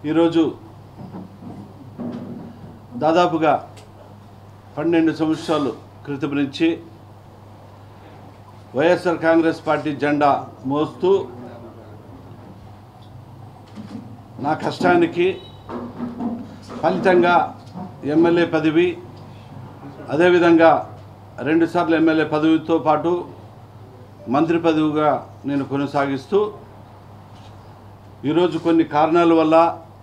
ఈరోజు దాదాపుగా పన్నెండు సంవత్సరాలు క్రితం నుంచి వైఎస్ఆర్ కాంగ్రెస్ పార్టీ జెండా మోస్తూ నా కష్టానికి ఫలితంగా ఎమ్మెల్యే పదవి అదేవిధంగా రెండుసార్లు ఎమ్మెల్యే పదవితో పాటు మంత్రి పదవిగా నేను కొనసాగిస్తూ ఈరోజు కొన్ని కారణాల వల్ల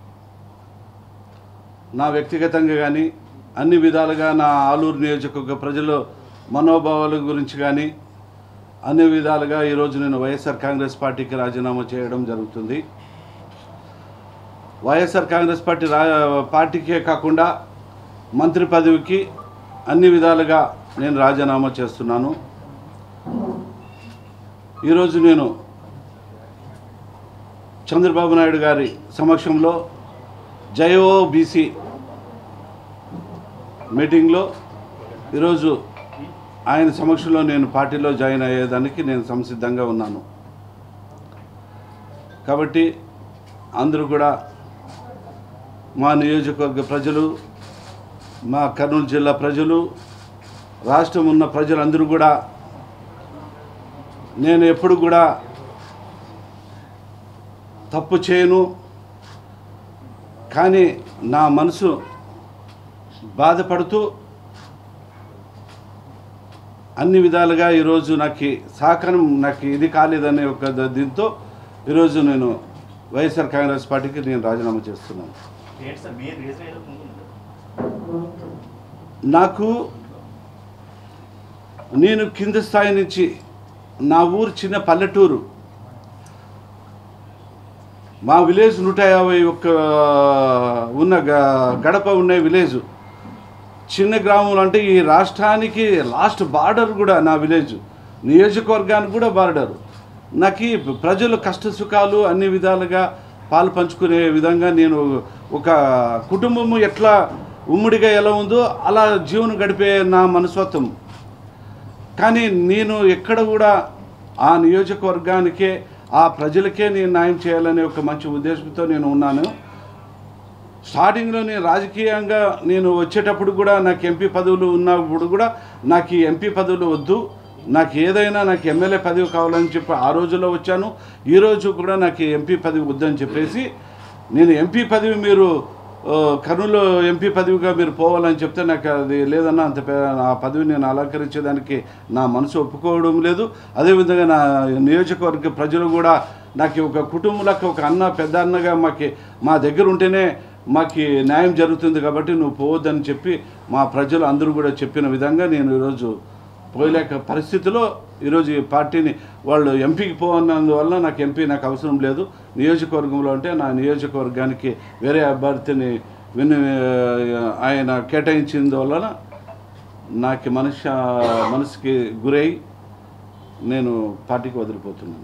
నా వ్యక్తిగతంగా కానీ అన్ని విధాలుగా నా ఆలూరు నియోజకవర్గ ప్రజల మనోభావాల గురించి కానీ అన్ని విధాలుగా ఈరోజు నేను వైఎస్ఆర్ కాంగ్రెస్ పార్టీకి రాజీనామా చేయడం జరుగుతుంది వైఎస్ఆర్ కాంగ్రెస్ పార్టీ రా పార్టీకే కాకుండా మంత్రి పదవికి అన్ని విధాలుగా నేను రాజీనామా చేస్తున్నాను ఈరోజు నేను చంద్రబాబు నాయుడు గారి సమక్షంలో జయో బీసీ మీటింగ్లో ఈరోజు ఆయన సమక్షంలో నేను పార్టీలో జాయిన్ అయ్యేదానికి నేను సంసిద్ధంగా ఉన్నాను కాబట్టి అందరూ కూడా మా నియోజకవర్గ ప్రజలు మా కర్నూలు జిల్లా ప్రజలు రాష్ట్రం ఉన్న ప్రజలందరూ కూడా నేను ఎప్పుడు కూడా తప్పు చేయను కానీ నా మనసు బాధపడుతూ అన్ని విధాలుగా ఈరోజు నాకు సహకారం నాకు ఇది కాలేదనే ఒక ద- దీంతో ఈరోజు నేను వైఎస్ఆర్ కాంగ్రెస్ పార్టీకి నేను రాజీనామా చేస్తున్నాను ఏంటి సార్ మీరు రీజన్ ఏదో ముందు నాకు నేను కింద స్థాయి నుంచి నా ఊరు చిన్న పల్లెటూరు మా విలేజ్ నూట యాభై ఒక్క ఉన్న గ- గడప ఉన్న విలేజ్ చిన్న గ్రామం అంటే ఈ రాష్ట్రానికి లాస్ట్ బార్డర్ కూడా నా విలేజ్ నియోజకవర్గానికి కూడా బార్డర్ నాకు ఈ ప్రజల కష్ట సుఖాలు అన్ని విధాలుగా పాలు పంచుకునే విధంగా నేను ఒక కుటుంబము ఎట్లా ఉమ్మడిగా ఎలా ఉందో అలా జీవనం గడిపే నా మనస్తత్వం కానీ నేను ఎక్కడ కూడా ఆ నియోజకవర్గానికే ఆ ప్రజలకే నేను న్యాయం చేయాలనే ఒక మంచి ఉద్దేశంతో నేను ఉన్నాను స్టార్టింగ్లో నేను రాజకీయంగా నేను వచ్చేటప్పుడు కూడా నాకు ఎంపీ పదవులు ఉన్నప్పుడు కూడా నాకు ఈ ఎంపీ పదవులు వద్దు నాకు ఏదైనా నాకు ఎమ్మెల్యే పదవి కావాలని చెప్పి ఆ రోజుల్లో వచ్చాను ఈ రోజు కూడా నాకు ఈ ఎంపీ పదవి వద్దని చెప్పేసి నేను ఎంపీ పదవి మీరు ఆ, కర్నూలు ఎంపీ పదవిగా మీరు పోవాలని చెప్తే నాకు అది లేదన్నా అంత పే- ఆ పదవి నేను అలంకరించేదానికి నా మనసు ఒప్పుకోవడం లేదు అదేవిధంగా నా నియోజకవర్గ ప్రజలు కూడా నాకు ఒక కుటుంబంలోకి ఒక అన్న పెద్ద అన్నగా మాకి మా దగ్గర ఉంటేనే మాకు న్యాయం జరుగుతుంది కాబట్టి నువ్వు పోవద్దని చెప్పి మా ప్రజలు అందరూ కూడా చెప్పిన విధంగా నేను ఈరోజు పోయలేక పరిస్థితిలో ఈరోజు ఈ పార్టీని వాళ్ళు ఎంపీకి పోవన్నందువల్ల నాకు ఎంపీ నాకు అవసరం లేదు నియోజకవర్గంలో అంటే నా నియోజకవర్గానికి వేరే అభ్యర్థిని విని ఆయన కేటాయించినందువలన నాకు మనిషి మనసుకి గురై నేను పార్టీకి వదిలిపోతున్నాను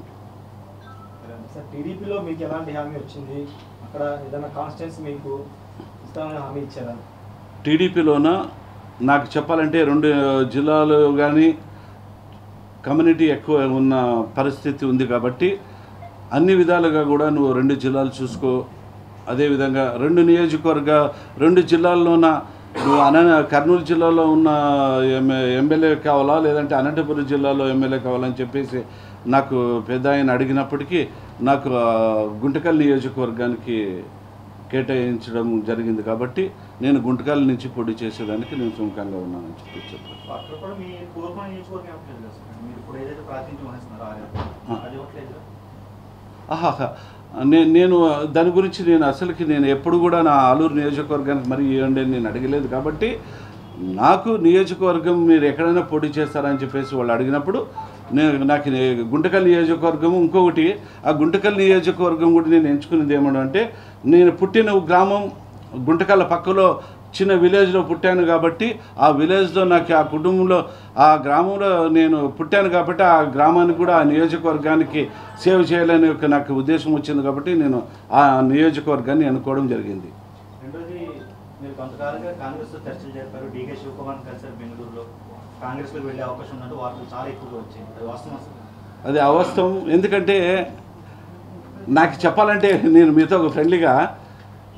సార్ టీడీపీలో మీకు ఎలాంటి హామీ వచ్చింది అక్కడ ఏదైనా కాన్స్టిట్యున్సీ మీకు ఇస్తామని హామీ ఇచ్చారా టీడీపీలోన నాకు చెప్పాలంటే రెండు జిల్లాలు కానీ కమ్యూనిటీ ఎక్కువ ఉన్న పరిస్థితి ఉంది కాబట్టి అన్ని విధాలుగా కూడా నువ్వు రెండు జిల్లాలు చూసుకో అదేవిధంగా రెండు నియోజకవర్గ రెండు జిల్లాల్లోన నువ్వు అన కర్నూలు జిల్లాలో ఉన్న ఎమ్మె ఎమ్మెల్యే కావాలా లేదంటే అనంతపురం జిల్లాలో ఎమ్మెల్యే కావాలని చెప్పేసి నాకు పెద్ద ఆయన అడిగినప్పటికీ నాకు ఆ, గుంటకల్ నియోజకవర్గానికి కేటాయించడం జరిగింది కాబట్టి నేను గుంటకల్ నుంచి పొడి చేసేదానికి నేను సుముఖంగా ఉన్నానని చెప్పి చెప్పాను అక్కడ కూడా మీ పూర్వ నియోజకవర్గం ఇవ్వట్లేదు కదా సార్ మీరు ఇప్పుడు ఏదైతే ప్రాతినిధ్యం వహిస్తున్నారో ఆ. ఆ అది ఇవ్వట్లేదు కదా? ఆహాహా నేను నేను దాని గురించి నేను అసలుకి నేను ఎప్పుడు కూడా నా ఆలూరు నియోజకవర్గానికి మరి ఇవ్వండి అని నేను అడగలేదు కాబట్టి నాకు నియోజకవర్గం మీరు ఎక్కడైనా పోటీ చేస్తారని చెప్పేసి వాళ్ళు అడిగినప్పుడు నేను నాకు నే- గుంటకల్ నియోజకవర్గం ఇంకొకటి ఆ గుంటకల్ నియోజకవర్గం కూడా నేను ఎంచుకునేది ఏమంటే నేను పుట్టిన గ్రామం గుంటకల్ పక్కలో చిన్న విలేజ్లో పుట్టాను కాబట్టి ఆ విలేజ్లో నాకు ఆ కుటుంబంలో ఆ గ్రామంలో నేను పుట్టాను కాబట్టి ఆ గ్రామానికి కూడా ఆ నియోజకవర్గానికి సేవ చేయాలనే ఒక నాకు ఉద్దేశం వచ్చింది కాబట్టి నేను ఆ నియోజకవర్గాన్ని ఎన్నుకోవడం జరిగింది రెండోది మీరు కొంతకాలంగా కాంగ్రెస్ తో చర్చలు జరిపారు డీకే శివకుమార్ కలిసారు బెంగళూరులో కాంగ్రెస్ లో వెళ్ళే అవకాశం ఉన్నట్టు వార్తలు చాలా ఎక్కువగా వచ్చాయి అది వాస్తవం అసలు అది అవాస్తవం ఎందుకంటే నాకు చెప్పాలంటే నేను మీతో ఒక ఫ్రెండ్లీగా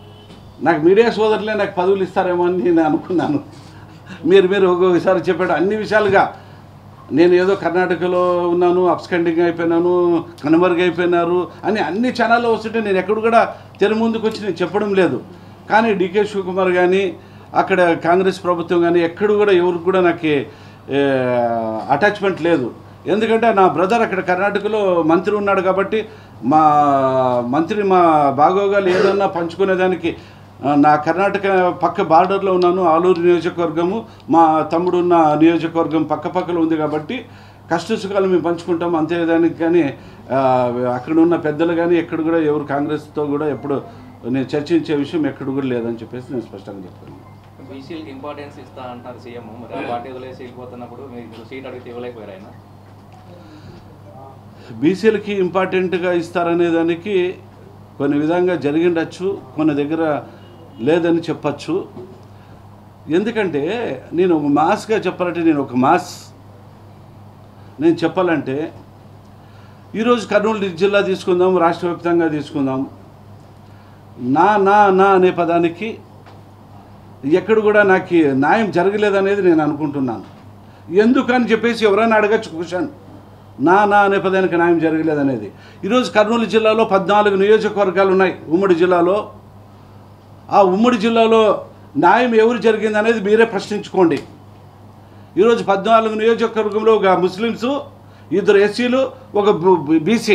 నాకు మీడియా సోదరులే నాకు పదవులు ఇస్తారేమో అని నేను అనుకున్నాను మీరు మీరు ఒక్కొక్కసారి చెప్పాడు అన్ని విషయాలుగా నేను ఏదో కర్ణాటకలో ఉన్నాను అప్స్కండింగ్ అయిపోయినాను కనుమరుగు అయిపోయినారు అని అన్ని ఛానల్లో వస్తుంటే నేను ఎక్కడ కూడా తెర ముందుకు వచ్చి నేను చెప్పడం లేదు కానీ డికే శివకుమార్ కానీ అక్కడ కాంగ్రెస్ ప్రభుత్వం కానీ ఎక్కడ కూడా ఎవరికి కూడా నాకు అటాచ్మెంట్ లేదు ఎందుకంటే నా బ్రదర్ అక్కడ కర్ణాటకలో మంత్రి ఉన్నాడు కాబట్టి మా మంత్రి మా బాగోగాలు ఏదన్నా పంచుకునేదానికి ఆ, నా కర్ణాటక పక్క బార్డర్లో ఉన్నాను ఆలూరు నియోజకవర్గము మా తమ్ముడు ఉన్న నియోజకవర్గం పక్క పక్కలో ఉంది కాబట్టి కష్ట సుఖాలు మేము పంచుకుంటాం అంతేదానికి కానీ ఆ, అక్కడ ఉన్న పెద్దలు కానీ ఎక్కడ కూడా ఎవరు కాంగ్రెస్తో కూడా ఎప్పుడు నేను చర్చించే విషయం ఎక్కడ కూడా లేదని చెప్పేసి నేను స్పష్టంగా చెప్తాను బీసీలకు ఇంపార్టెన్స్ ఇస్తా అంటారు సీఎం మరి ఆ పార్టీ వదిలేసి వెళ్ళిపోతున్నప్పుడు మీకు సీట్ అడిగితే ఇవ్వలేకపోయారు ఆయన బీసీలకి ఇంపార్టెంట్గా ఇస్తారనే దానికి కొన్ని విధంగా జరిగిండొచ్చు కొన్ని దగ్గర లేదని చెప్పచ్చు ఎందుకంటే నేను ఒక మాస్గా చెప్పాలంటే నేను ఒక మాస్ నేను చెప్పాలంటే ఈరోజు కర్నూలు జిల్లా తీసుకుందాం రాష్ట్ర వ్యాప్తంగా తీసుకుందాం నా నా నా అనే పదానికి ఎక్కడ కూడా నాకు న్యాయం జరగలేదనేది నేను అనుకుంటున్నాను ఎందుకని చెప్పేసి ఎవరైనా అడగచ్చు క్వశ్చన్ నా నా అనే పదానికి న్యాయం జరగలేదనేది ఈరోజు కర్నూలు జిల్లాలో పద్నాలుగు నియోజకవర్గాలు ఉన్నాయి ఉమ్మడి జిల్లాలో ఆ ఉమ్మడి జిల్లాలో న్యాయం ఎవరు జరిగింది అనేది మీరే ప్రశ్నించుకోండి ఈరోజు పద్నాలుగు నియోజకవర్గంలో ఒక ముస్లిమ్స్ ఇద్దరు ఎస్సీలు ఒక బీసీ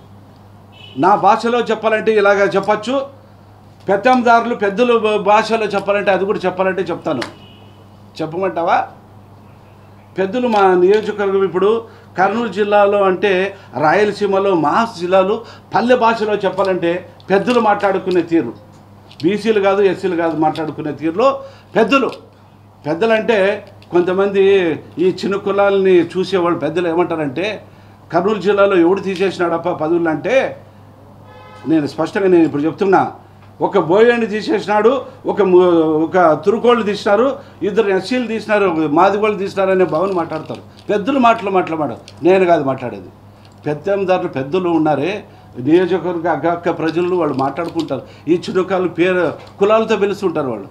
నా భాషలో చెప్పాలంటే ఇలాగ చెప్పచ్చు పెత్తందారులు పెద్దలు బ- భాషలో చెప్పాలంటే అది కూడా చెప్పాలంటే చెప్తాను చెప్పమంటావా పెద్దలు మా నియోజకవర్గం ఇప్పుడు కర్నూలు జిల్లాలో అంటే రాయలసీమలో మాస్ జిల్లాలు పల్లె భాషలో చెప్పాలంటే పెద్దలు మాట్లాడుకునే తీరు బీసీలు కాదు ఎస్సీలు కాదు మాట్లాడుకునే తీరులో పెద్దలు పెద్దలంటే కొంతమంది ఈ చిన్న కులాలని చూసేవాళ్ళు పెద్దలు ఏమంటారంటే కర్నూలు జిల్లాలో ఎవడు తీసేసినాడప్ప పదవులు అంటే నేను స్పష్టంగా నేను ఇప్పుడు చెప్తున్నా ఒక బోయాన్ని తీసేసినాడు ఒక ము- ఒక తురుకోళ్ళు తీసినారు ఇద్దరు ఎస్సీలు తీసినారు ఒక మాదిగోళ్ళు తీసినారు అనే భవన్ మాట్లాడతారు పెద్దలు మాటలు మాట్లాడాడు నేను కాదు మాట్లాడేది పెద్దందారులు పెద్దలు ఉన్నారే నియోజకవర్గ అగ్గక్క ప్రజలు వాళ్ళు మాట్లాడుకుంటారు ఈ చిన్నకాలు పేరు కులాలతో పిలుస్తుంటారు వాళ్ళు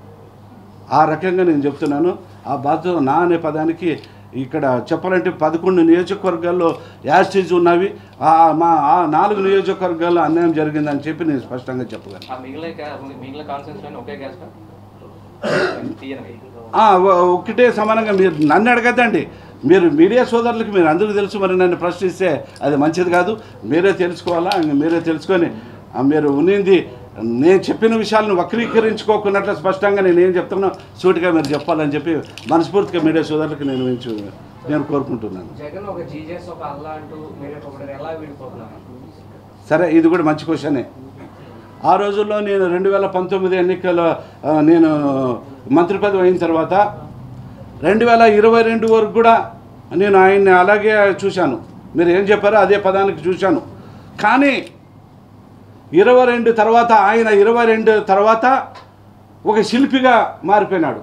ఆ రకంగా నేను చెప్తున్నాను ఆ బాధ్యత నా అనే పదానికి ఇక్కడ చెప్పాలంటే పదకొండు నియోజకవర్గాల్లో యాస్టేజ్ ఉన్నవి ఆ మా ఆ నాలుగు నియోజకవర్గాల్లో అన్యాయం జరిగిందని చెప్పి నేను స్పష్టంగా చెప్పగలను ఆ మిగిలిన క్యా- మిగిలిన కాన్స్టిట్యూన్సీలో ఒకే క్యాస్ట్ తీయనవి ఆ, ఒ- ఒకటే సమానంగా మీరు నన్ను అడగద్దండి మీరు మీడియా సోదరులకు మీరు అందరికీ తెలుసు మరి నన్ను ప్రశ్నిస్తే అది మంచిది కాదు మీరే తెలుసుకోవాలా ఇంక మీరే తెలుసుకొని ఆ, మీరు ఉన్నింది నేను చెప్పిన విషయాలను వక్రీకరించుకోకున్నట్లు స్పష్టంగా నేను ఏం చెప్తున్నా సూటిగా మీరు చెప్పాలని చెప్పి మనస్ఫూర్తిగా మీడియా సోదరులకు నేను వించు- నేను కోరుకుంటున్నాను జగన్ ఒక జీజస్ ఒక అల్లా అంటూ మీరు ఒకటి ఎలా విడిపోతున్నారు సరే ఇది కూడా మంచి క్వశ్చనే ఆ రోజుల్లో నేను రెండు వేల పంతొమ్మిది ఎన్నికల ఆ, నేను మంత్రి పదవి అయిన తర్వాత రెండు వేల ఇరవై రెండు వరకు కూడా నేను ఆయన్ని అలాగే చూశాను మీరు ఏం చెప్పారో అదే పదానికి చూశాను కానీ ఇరవై రెండు తర్వాత ఆయన ఇరవై రెండు తర్వాత ఒక శిల్పిగా మారిపోయినాడు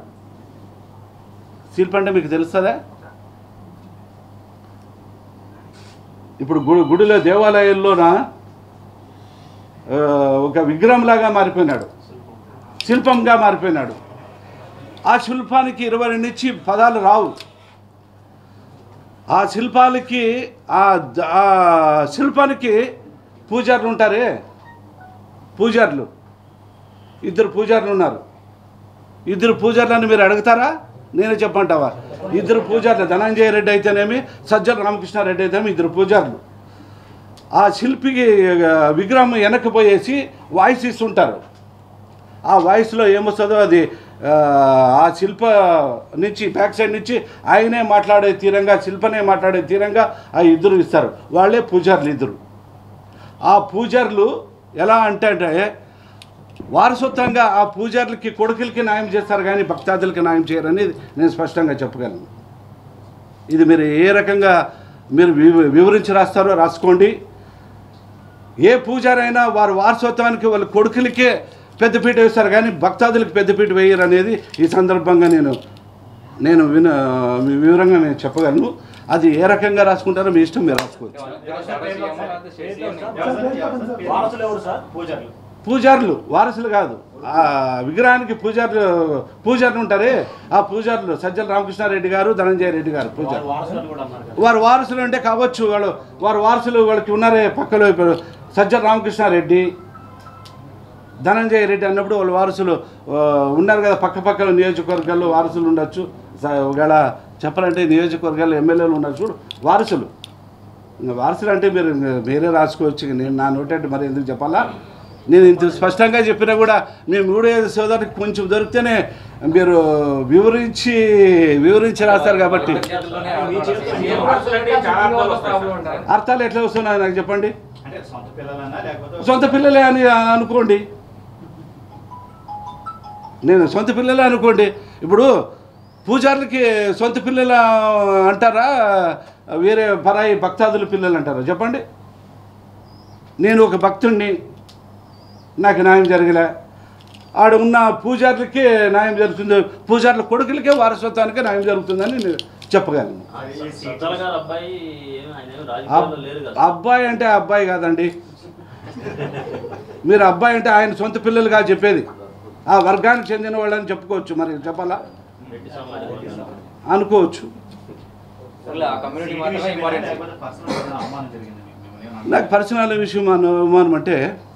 శిల్పి అంటే మీకు తెలుస్తుందా ఇప్పుడు గుడి గుడిలో దేవాలయాల్లోన ఆ, ఒక విగ్రహంలాగా మారిపోయినాడు శిల్పంగా మారిపోయినాడు ఆ శిల్పానికి ఇరవై రెండు నుంచి పదాలు రావు ఆ శిల్పాలకి ఆ ద- ఆ శిల్పానికి పూజారులు ఉంటారే పూజారులు ఇద్దరు పూజారులు ఉన్నారు ఇద్దరు పూజారులని మీరు అడుగుతారా నేనే చెప్పంటావా ఇద్దరు పూజారులు ధనంజయ రెడ్డి అయితేనేమి సజ్జల రామకృష్ణారెడ్డి అయితేనేమి ఇద్దరు పూజారులు ఆ శిల్పికి ఆ, విగ్రహం వెనక్కిపోయేసి వాయిస్ ఇస్తుంటారు ఆ వాయిస్లో ఏమొస్తుందో అది ఆ, ఆ శిల్ప నుంచి బ్యాక్ సైడ్ నుంచి ఆయనే మాట్లాడే తీరంగా శిల్పనే మాట్లాడే తీరంగా ఆ ఇద్దరు ఇస్తారు వాళ్ళే పూజారులు ఇద్దరు ఆ పూజారులు ఎలా అంటే అంటే వారసత్వంగా ఆ పూజారులకి కొడుకులకి న్యాయం చేస్తారు కానీ భక్తాదులకి న్యాయం చేయరని నేను స్పష్టంగా చెప్పగలను ఇది మీరు ఏ రకంగా మీరు వివ- వివరించి రాస్తారో రాసుకోండి ఏ పూజారైనా వారి వారసత్వానికి వాళ్ళ కొడుకులకే పెద్దపీట వేస్తారు కానీ భక్తాదులకు పెద్దపీట వేయరు అనేది ఈ సందర్భంగా నేను నేను విన మీ వివరంగా నేను చెప్పగలను అది ఏ రకంగా రాసుకుంటారో మీ ఇష్టం మీరు రాసుకోవచ్చు వారసులు ఎవరు సార్ పూజారులు పూజారులు వారసులు కాదు ఆ విగ్రహానికి పూజారులు పూజారులు ఉంటారే ఆ పూజారులు సజ్జల రామకృష్ణారెడ్డి గారు ధనంజయ రెడ్డి గారు పూజారు వారసులను కూడా అన్నారు కదా వారు వారసులు అంటే కావచ్చు వాళ్ళు వారు వారసులు వాళ్ళకి ఉన్నారే పక్కలో ఇప్పుడు సజ్జల రామకృష్ణారెడ్డి ధనంజయ రెడ్డి అన్నప్పుడు వాళ్ళ వారసులు ఆ, ఉన్నారు కదా పక్క పక్కల నియోజకవర్గాల్లో వారసులు ఉండొచ్చు స- ఒకవేళ చెప్పాలంటే నియోజకవర్గాల్లో ఎమ్మెల్యేలు ఉన్నారు చూడు వారసులు ఇంకా వారసులు అంటే మీరు ఇంకా వేరే రాసుకోవచ్చు ఇక నేను నా నోటంటే మరి ఎందుకు చెప్పాలా నేను ఇంత స్పష్టంగా చెప్పినా కూడా మేము మూడో ఐదు సోదరుడికి కొంచెం దొరికితేనే మీరు వివరించి వివరించి రాస్తారు కాబట్టి అర్థాలు ఎట్లా వస్తున్నాయి నాకు చెప్పండి అంటే సొంత పిల్లలన్నా లేకపోతే సొంత పిల్లలే అని అనుకోండి నేను సొంత పిల్లలే అనుకోండి ఇప్పుడు పూజారులకి సొంత పిల్లలు అంటారా వేరే పరాయి భక్తాదుల పిల్లలు అంటారా చెప్పండి నేను ఒక భక్తుణ్ణి నాకు న్యాయం జరగలే ఆడ ఉన్న పూజారులకే న్యాయం జరుగుతుంది పూజారుల కొడుకులకే వారసత్వానికే న్యాయం జరుగుతుందని నేను చెప్పగలను సజ్జల గారు అబ్బాయి ఏమి ఆయన ఏమి అబ్- రాజకీయాల్లో లేరు కదా అబ్బాయి అంటే అబ్బాయి కాదండి మీరు అబ్బాయి అంటే ఆయన సొంత పిల్లలుగా చెప్పేది ఆ వర్గానికి చెందిన వాళ్ళని చెప్పుకోవచ్చు మరి చెప్పాలా రెడ్డి సమాజం అనుకోవచ్చు సర్లే ఆ కమ్యూనిటీ మాత్రమే ఇంపార్టెంట్ లేకపోతే పర్సనల్ ఏదైనా అవమానం జరిగింది మీకు మిమ్మల్ని ఏమన్నా నాకు పర్సనల్ విషయం అను- అనుమానం అంటే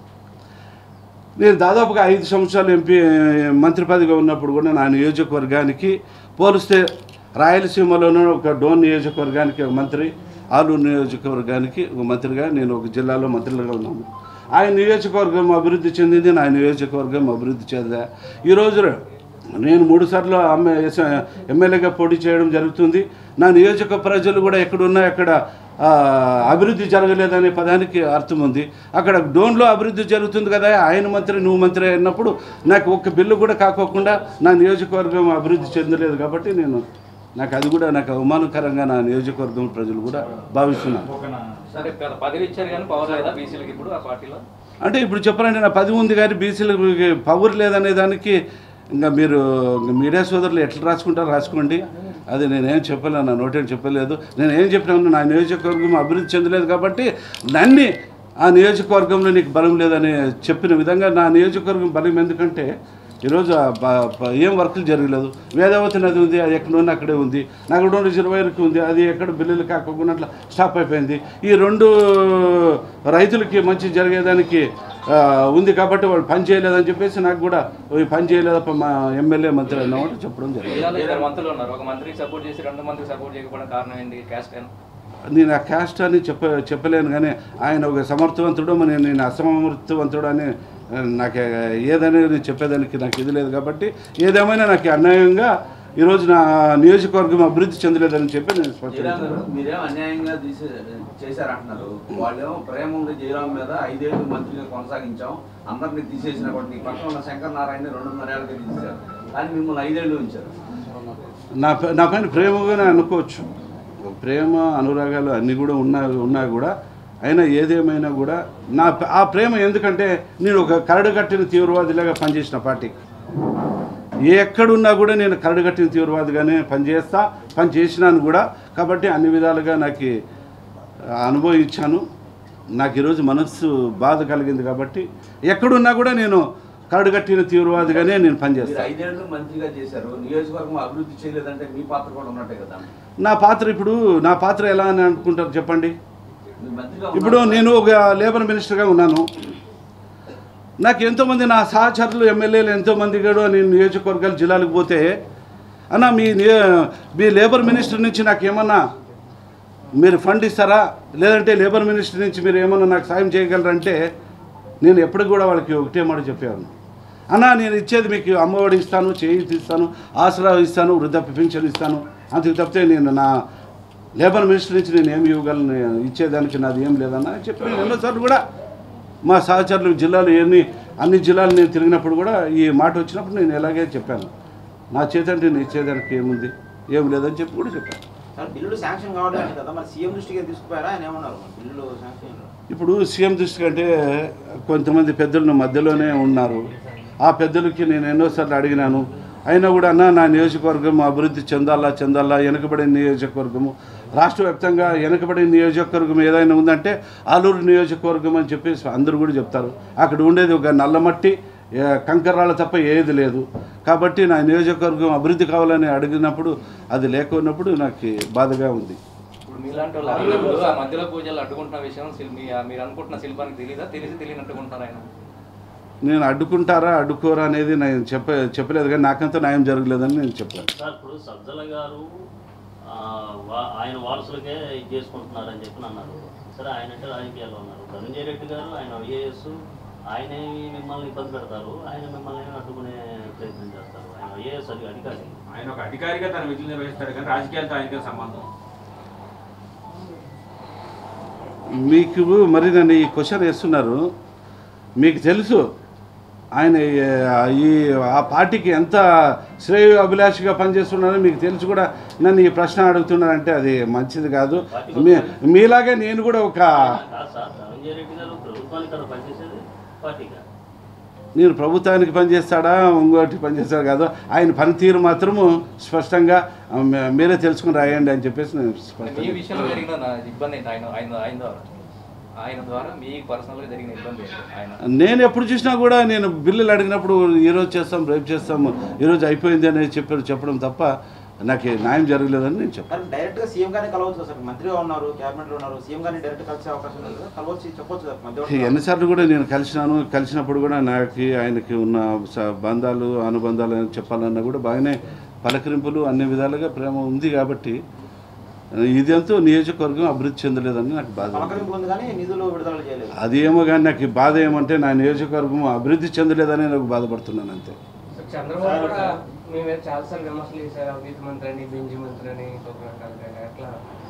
నేను దాదాపుగా ఐదు సంవత్సరాలు ఎంపీ మంత్రి పదవిగా ఉన్నప్పుడు కూడా నా నియోజకవర్గానికి పోలిస్తే రాయలసీమలోనూ ఒక డోన్ నియోజకవర్గానికి ఒక మంత్రి ఆలూరు నియోజకవర్గానికి ఒక మంత్రిగా నేను ఒక జిల్లాలో మంత్రులుగా ఉన్నాను ఆయన నియోజకవర్గం అభివృద్ధి చెందింది నా నియోజకవర్గం అభివృద్ధి చెందా ఈరోజు నేను మూడు సార్లు ఎమ్మెల్యేగా పోటీ చేయడం జరుగుతుంది నా నియోజక ప్రజలు కూడా ఎక్కడున్నా ఎక్కడ ఆ, అభివృద్ధి జరగలేదనే పదానికి అర్థం ఉంది అక్కడ డోన్లో అభివృద్ధి జరుగుతుంది కదా ఆయన మంత్రి నువ్వు మంత్రి అయినప్పుడు నాకు ఒక్క బిల్లు కూడా కాకోకుండా నా నియోజకవర్గం అభివృద్ధి చెందలేదు కాబట్టి నేను నాకు అది కూడా నాకు అవమానకరంగా నా నియోజకవర్గం ప్రజలు కూడా భావిస్తున్నారు ఒక నా- సరే పెద్ద పదవి ఇచ్చారు కానీ పవర్ లేదా బీసీలకి ఇప్పుడు ఆ పార్టీలో అంటే ఇప్పుడు చెప్పాలంటే నా పది ఉంది కానీ బీసీలకు పవర్ లేదనే దానికి ఇంకా మీరు ఇంకా మీడియా సోదరులు ఎట్లా రాసుకుంటారో రాసుకోండి అది నేనేం చెప్పలేను నా నోటేం చెప్పలేదు నేను ఏం చెప్పినా నా నియోజకవర్గం అభివృద్ధి చెందలేదు కాబట్టి నన్ను ఆ నియోజకవర్గంలో నీకు బలం లేదని చెప్పిన విధంగా నా నియోజకవర్గం బలం ఎందుకంటే ఈరోజు ఆ బ- బ- ఏం వర్కులు జరగలేదు వేదావతి నది ఉంది అది ఎక్కడ ఉంది అక్కడే ఉంది నగడ రిజర్వాయర్కి ఉంది అది ఎక్కడ బిల్లులు కాకుండా అట్లా స్టాప్ అయిపోయింది ఈ రెండు రైతులకి మంచి జరిగేదానికి ఆ, ఉంది కాబట్టి వాళ్ళు పని చేయలేదని చెప్పేసి నాకు కూడా "ఓ, ఈ పని చేయలేదప్ప మా ఎమ్మెల్యే మంత్రి అన్నమాట చెప్పడం జరిగింది జిల్లాలో ఇద్దరు మంత్రులు ఉన్నారు ఒక మంత్రికి సపోర్ట్ చేసి రెండు మంత్రికి సపోర్ట్ చేయకపోవడం కారణం ఏంటి క్యాస్ట్ అని నేను ఆ క్యాస్ట్ అని చెప్ప చెప్పలేను కానీ ఆయన ఒక సమర్థవంతుడు మరి నేను అసమర్థవంతుడు అని ఆ, నాకు ఏదనేది చెప్పేదానికి నాకు ఇది లేదు కాబట్టి ఏదేమైనా నాకు అన్యాయంగా ఈరోజు నా నియోజకవర్గం అభివృద్ధి చెందలేదని చెప్పి నేను స్పష్టం జయరాం గారు చేస్తున్నాను. మీరేం అన్యాయంగా తీసే చేశారంటున్నారు వాళ్ళేమో ప్రేమ ఉంది జయరాం మీద ఐదేళ్ళు మంత్రిగా కొనసాగించాం అందరినీ తీసేసిన కూడా నీ పక్కన ఉన్న శంకర్ నారాయణ రెండున్నర ఏళ్ళకి తీశారు కానీ మిమ్మల్ని ఐదేళ్ళు ఉంచారు నా పై- నా పైన ప్రేమగానే అనుకోవచ్చు ప్రేమ అనురాగాలు అన్నీ కూడా ఉన్నా ఉన్నా కూడా అయినా ఏదేమైనా కూడా నా ప- ఆ ప్రేమ ఎందుకంటే నేను ఒక కరడు కట్టిన తీవ్రవాదిలాగా పనిచేసిన పార్టీకి ఎక్కడున్నా కూడా నేను కరడు కట్టిన తీవ్రవాదిగానే పనిచేస్తా పని చేసినాను కూడా కాబట్టి అన్ని విధాలుగా నాకు ఆ అనుభవం ఇచ్చాను నాకు ఈరోజు మనస్సు బాధ కలిగింది కాబట్టి ఎక్కడున్నా కూడా నేను కరడు కట్టిన తీవ్రవాదిగానే నేను మీరు పనిచేస్తాను ఐదేళ్ళు మంత్రిగా చేశారు నియోజకవర్గం అభివృద్ధి చేయలేదంటే మీ పాత్ర కూడా ఉన్నట్టే కదా నా పాత్ర ఇప్పుడు నా పాత్ర ఎలా అని అనుకుంటారు చెప్పండి మీరు మంత్రిగా ఇప్పుడు ఉన్నారు. నేను ఒక లేబర్ మినిస్టర్గా ఉన్నాను నాకు ఎంతోమంది నా సహచరులు ఎమ్మెల్యేలు ఎంతోమంది కూడా నేను నియోజకవర్గాలు జిల్లాలకు పోతే అన్న మీ నియో- మీ లేబర్ మినిస్టర్ నుంచి నాకు ఏమన్నా మీరు ఫండ్ ఇస్తారా లేదంటే లేబర్ మినిస్టర్ నుంచి మీరు ఏమన్నా నాకు సాయం చేయగలరంటే నేను ఎప్పుడు కూడా వాళ్ళకి ఒకటే మాట చెప్పాను అన్న నేను ఇచ్చేది మీకు అమ్మఒడి ఇస్తాను చేయి ఇస్తాను ఆసరా ఇస్తాను వృద్ధాప్య పింఛన్ ఇస్తాను అంతకు తప్పితే నేను నా లేబర్ మినిస్టర్ నుంచి నేను ఏమి ఇవ్వగలను ఇచ్చేదానికి నాది ఏం లేదన్న అని చెప్పి నేను ఎన్నోసార్లు కూడా మా సహచరులు జిల్లాలు ఎన్ని అన్ని జిల్లాలు నేను తిరిగినప్పుడు కూడా ఈ మాట వచ్చినప్పుడు నేను ఎలాగే చెప్పాను నా చేతంటే నేను ఇచ్చేదానికి ఏముంది ఏం లేదని చెప్పి కూడా చెప్పాను సార్ బిల్లులు శాంక్షన్ కావడం కదా మరి సీఎం దృష్టికి తీసుకుపోయారా ఆయన ఏమన్నారు మరి బిల్లులు శాంక్షన్ ఇప్పుడు సీఎం దృష్టి కంటే కొంతమంది పెద్దలు నా మధ్యలోనే ఉన్నారు ఆ పెద్దలకి నేను ఎన్నోసార్లు అడిగినాను అయినా కూడా అన్న నా నియోజకవర్గం అభివృద్ధి చెందాలా చెందాలా వెనుకబడిన నియోజకవర్గము రాష్ట్ర వ్యాప్తంగా వెనుకబడిన నియోజకవర్గం ఏదైనా ఉందంటే ఆలూరు నియోజకవర్గం అని చెప్పేసి అందరూ కూడా చెప్తారు అక్కడ ఉండేది ఒక నల్లమట్టి ఏ- కంకర్రాళ్ళ తప్ప ఏది లేదు కాబట్టి నా నియోజకవర్గం అభివృద్ధి కావాలని అడిగినప్పుడు అది లేకున్నప్పుడు నాకు బాధగా ఉంది ఇప్పుడు మీలాంటి వాళ్ళు అడిగినప్పుడు ఆ మధ్యలో పూజలు అడ్డుకుంటున్న విషయం శిల్- మీ- మీరు అనుకుంటున్న శిల్పానికి తెలియదా తెలిసి తెలియనట్టుకుంటారు ఆయన నేను అడ్డుకుంటారా అడ్డుకోరా అనేది నేను చెప్ప చెప్పలేదు కానీ నాకంతా న్యాయం జరగలేదని నేను చెప్పాను సార్ ఇప్పుడు సజ్జల గారు ఆ, వా- ఆయన వారసులకే ఇది చేసుకుంటున్నారని చెప్పి అన్నారు సరే ఆయన అంటే రాజకీయాల్లో ఉన్నారు ధనంజయ రెడ్డి గారు ఆయన ఐఏఎస్ ఆయనే మిమ్మల్ని ఇబ్బంది పెడతారు ఆయన మిమ్మల్ని అడ్డుకునే ప్రయత్నం చేస్తారు ఆయన ఐఏఎస్ అది అధికారి ఆయన ఒక అధికారిగా తన విధులు నిర్వహిస్తాడు కానీ రాజకీయాలతో ఆయనకి సంబంధం మీకు మరి నన్ను ఈ క్వశ్చన్ వేస్తున్నారు మీకు తెలుసు ఆయన ఈ- ఈ ఆ పార్టీకి ఎంత శ్రేయ అభిలాషిగా పనిచేస్తున్నారో మీకు తెలుసు కూడా నన్ను ఈ ప్రశ్న అడుగుతున్నారంటే అది మంచిది కాదు మీ మీలాగే నేను కూడా ఒక కాదు సార్ ధనంజయ రెడ్డి గారు ప్రభుత్వానికి కదా పనిచేసేది పార్టీగా నేను ప్రభుత్వానికి పనిచేస్తాడా ఇంకోటి పనిచేస్తాడు కాదు ఆయన పనితీరు మాత్రము స్పష్టంగా ఆ, మీ- మీరే తెలుసుకుని రాయండి అని చెప్పేసి నేను మీ స్పష్టంగా విషయంలో జరిగిన నా ఇబ్బంది ఏంటి ఆయన ఆయన ఆయన ద్వారా ఆయన ద్వారా మీ పర్సనల్గా జరిగిన ఇబ్బంది ఏంటి ఆయన నేను ఎప్పుడు చూసినా కూడా నేను బిల్లులు అడిగినప్పుడు ఈరోజు చేస్తాం రేపు చేస్తాం ఈరోజు అయిపోయింది అనేది చెప్పారు చెప్పడం తప్ప నాకు న్యాయం జరగలేదని నేను చెప్పాను కానీ డైరెక్ట్ గా సీఎం గారిని కలవచ్చు కదా సార్ మంత్రిగా ఉన్నారు క్యాబినెట్ లో ఉన్నారు సీఎం గారిని డైరెక్ట్ కలిసే అవకాశం లేదు కదా కలవచ్చు చెప్పొచ్చు కదా మధ్య ఎన్నిసార్లు కూడా నేను కలిసినాను కలిసినప్పుడు కూడా నాకు ఆయనకి ఉన్న స- బంధాలు అనుబంధాలు అని చెప్పాలన్నా కూడా బాగానే పలకరింపులు అన్ని విధాలుగా ప్రేమ ఉంది కాబట్టి ఇదంతా నియోజకవర్గం అభివృద్ధి చెందలేదని నాకు బాధ ఉంది. పలకరింపు ఉంది కానీ నిధులు విడుదల చేయలేదు అది ఏమో కానీ నాకు ఈ బాధ ఏమంటే నా నియోజకవర్గం అభివృద్ధి చెందలేదని నాకు బాధపడుతున్నాను అంతే చంద్రబాబు కూడా మీ మీద చాలాసార్లు విమర్శలు చేశారు అవినీతి మంత్రి అని బెంజి మంత్రి అని ఇంకొక రకాలుగా ఎట్లా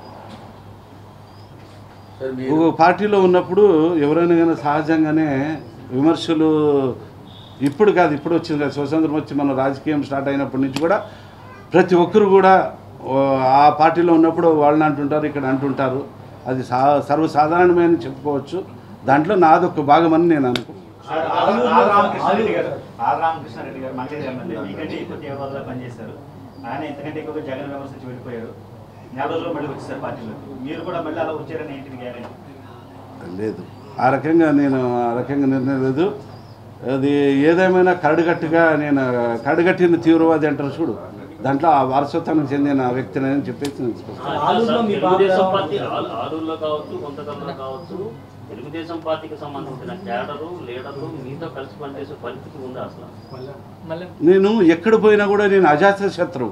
సార్ ఒక మీరు పార్టీలో ఉన్నప్పుడు ఎవరైనా కానీ సహజంగానే విమర్శలు ఇప్పుడు కాదు ఇప్పుడు వచ్చింది కాదు స్వతంత్రం వచ్చి మన రాజకీయం స్టార్ట్ అయినప్పటి నుంచి కూడా ప్రతి ఒక్కరు కూడా ఓ, ఆ పార్టీలో ఉన్నప్పుడు వాళ్ళని అంటుంటారు ఇక్కడ అంటుంటారు అది సా సర్వసాధారణమైన చెప్పుకోవచ్చు దాంట్లో నాదొక భాగమని నేను అనుకుంటున్నాను సార్, ఆర్ ఆర్ రామకృష్ణారెడ్డి గారు ఆర్ రామకృష్ణారెడ్డి గారు మంచిది ఎమ్మెల్యే మీకంటే ఎక్కువ తీవ్రవాదులా పనిచేశారు ఆయన ఇంతకంటే ఎక్కువగా జగన్ విమర్శించి వెళ్ళిపోయారు నెల రోజులు మళ్ళీ వచ్చేసారు పార్టీలోకి మీరు కూడా మళ్ళీ అలా వచ్చారని ఏంటిది గ్యారెంటీ లేదు ఆ రకంగా నేను ఆ రకంగా నిర్ణయం లేదు అది ఏదేమైనా కరడుగట్టుగా నేను కరడుగట్టిన తీవ్రవాది అంటారు చూడు దాంట్లో ఆ వారసత్వానికి చెందిన వ్యక్తిని అని చెప్పేసి నేను స్పష్టం ఆ, ఆలూరులో సార్, మీ తెలుగుదేశం బాగా- పార్టీ ఆలు- ఆలూరులో కావచ్చు కొంతకంలో కావచ్చు తెలుగుదేశం పార్టీకి సంబంధించిన క్యాడరు లీడర్లు మీతో కలిసి పనిచేసే పరిస్థితి ఉందా అసలు నేను ఎక్కడ పోయినా కూడా నేను అజాత శత్రువు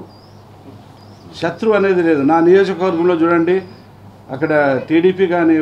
శత్రువు అనేది లేదు నా నియోజకవర్గంలో చూడండి అక్కడ టీడీపీ కానీ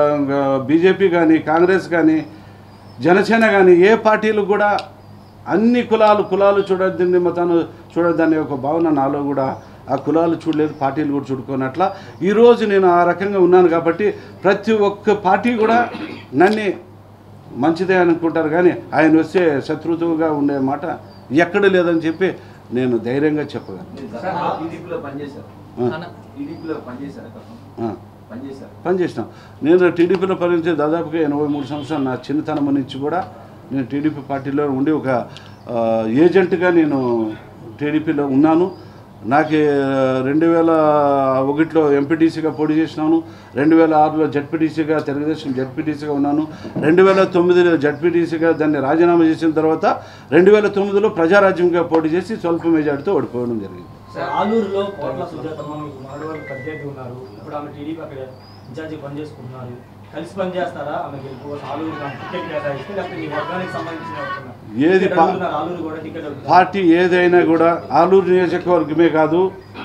బీజేపీ కానీ కాంగ్రెస్ కానీ జనసేన కానీ ఏ పార్టీలు కూడా అన్ని కులాలు కులాలు చూడద్దని మతాను చూడొద్దనే ఒక భావన నాలో కూడా ఆ కులాలు చూడలేదు పార్టీలు కూడా చూడుకోనట్ల ఈరోజు నేను ఆ రకంగా ఉన్నాను కాబట్టి ప్రతి ఒక్క పార్టీ కూడా నన్ను మంచిదే అనుకుంటారు కానీ ఆయన వస్తే శత్రువుగా ఉండే మాట ఎక్కడ లేదని చెప్పి నేను ధైర్యంగా చెప్పగలను టీడీపీలో పనిచేశారు ఆ, టీడీపీలో పనిచేశారు గతం. ఆ. పనిచేశారు పనిచేసినాం నేను టీడీపీలో పనిచేసే దాదాపుగా ఎనభై మూడు సంవత్సరాలు నా చిన్నతనం నుంచి కూడా నేను టీడీపీ పార్టీలో ఉండి ఒక ఆ, ఏజెంట్గా నేను టీడీపీలో ఉన్నాను నాకు రెండు వేల ఒకటిలో ఎంపీటీసీగా పోటీ చేసినాను రెండు వేల ఆరులో జడ్పీటీసీగా తెలుగుదేశం జడ్పీటీసీగా ఉన్నాను రెండు వేల తొమ్మిదిలో జడ్పీటీసీగా దాన్ని రాజీనామా చేసిన తర్వాత రెండు వేల తొమ్మిదిలో ప్రజారాజ్యంగా పోటీ చేసి స్వల్ప మెజార్టీతో ఓడిపోవడం జరిగింది సార్ ఆలూరులో కోట్ల సుజాతమ్మ మీకు మనవరాలు ప్రత్యర్థి ఉన్నారు ఇప్పుడు ఆమె టీడీపీ అక్కడ ఇన్ఛార్జి పనిచేసుకుంటున్నారు కలిసి పనిచేస్తారా ఆమె గెలుపు ఆలూరు ఆమె టికెట్ కేటాయిస్తే లేకపోతే మీ వర్గానికి సంబంధించిన ఎవరికైనా ఏది టికెట్ పా- అడుగుతున్నారు, ఆలూరు కూడా టికెట్ అడుగుతున్నారు. పార్టీ ఏదైనా కూడా ఆలూరు నియోజకవర్గమే కాదు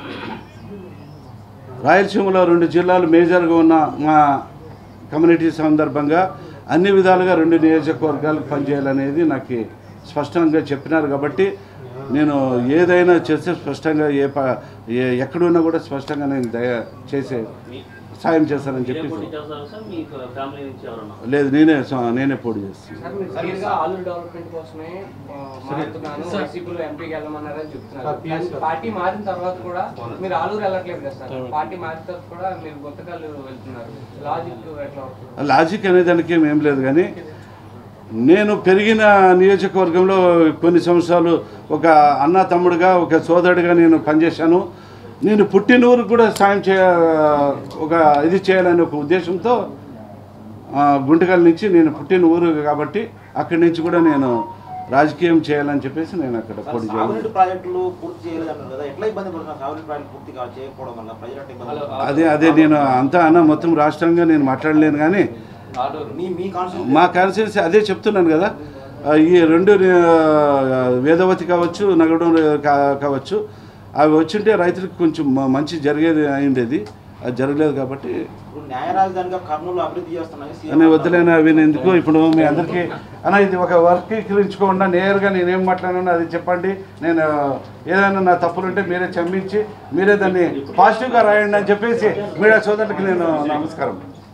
రాయలసీమలో రెండు జిల్లాలు మేజర్గా ఉన్న మా కమ్యూనిటీ సందర్భంగా అన్ని విధాలుగా రెండు నియోజకవర్గాలకు పనిచేయాలనేది నాకు స్పష్టంగా చెప్పినారు కాబట్టి నేను ఏదైనా చేస్తే స్పష్టంగా ఏ ప ఏ ఎక్కడున్నా కూడా స్పష్టంగా నేను దయ చేసే మీ- సాయం చేస్తానని మీరే చెప్పి పోటీ చేస్తారా సార్ మీ ఫ్యామిలీ నుంచి ఎవరన్నా లేదు నేనే స- నేనే పోటీ చేస్తాను సార్ మీరు క్లియర్గా ఆలూరు డెవలప్మెంట్ కోసమే ఆ, మారుతున్నాను వైసీపీలో ఎంపీకి వెళ్ళమన్నారని చెప్తున్నారు కానీ పార్టీ మారిన తర్వాత కూడా మీరు ఆలూరు వెళ్ళట్లేదు కదా సార్ పార్టీ మారిన తర్వాత కూడా మీరు గుంతకాలు వెళ్తున్నారు లాజిక్ ఎట్లా అవుతుంది లాజిక్ అనే దానికి ఏం లేదు కానీ నేను పెరిగిన నియోజకవర్గంలో కొన్ని సంవత్సరాలు ఒక అన్న తమ్ముడుగా ఒక సోదరుడిగా నేను పనిచేశాను నేను పుట్టిన ఊరికి కూడా సాయం చేయ ఒక ఇది చేయాలనే ఒక ఉద్దేశంతో ఆ, గుంటకల్ నుంచి నేను పుట్టిన ఊరు కాబట్టి అక్కడి నుంచి కూడా నేను రాజకీయం చేయాలని చెప్పేసి నేను అక్కడ పోటీ చేయాలి సాగునీటి ప్రాజెక్టులు పూర్తి చేయలేదన్నారు కదా ఎట్లా ఇబ్బంది పడుతున్నారు సాగునీటి ప్రాజెక్టులు పూర్తిగా చేయకపోవడం వల్ల ప్రజలు ఎట్లా ఇబ్బంది పడుతున్నారు? అదే అదే నేను అంతా అన్న మొత్తం రాష్ట్రంగా నేను మాట్లాడలేను కానీ ఆలూరు మీ మీ కాన్స్టిట్యూషన్ మా కాన్స్టిట్యూన్సీ అదే చెప్తున్నాను కదా ఆ, ఈ రెండు ఆ, వేదవతి కావచ్చు నగడం కా- కావచ్చు అవి వచ్చింటే రైతులకు కొంచెం మ- మంచి జరిగేది అయిండేది అది జరగలేదు కాబట్టి ఇప్పుడు న్యాయ రాజధానిగా కర్నూలు అభివృద్ధి చేస్తున్నాయి సీఎం అని వద్దులేని అవి నేను ఎందుకు ఇప్పుడు మీ అందరికీ అన్న ఇది ఒక వర్గీకరించుకోకుండా నేరుగా నేనేం మాట్లాడానో అది చెప్పండి నేను ఏదైనా నా తప్పులుంటే మీరే క్షమించి మీరే దాన్ని పాజిటివ్గా రాయండి అని చెప్పేసి మీడియా సోదరులకి నేను నమస్కారం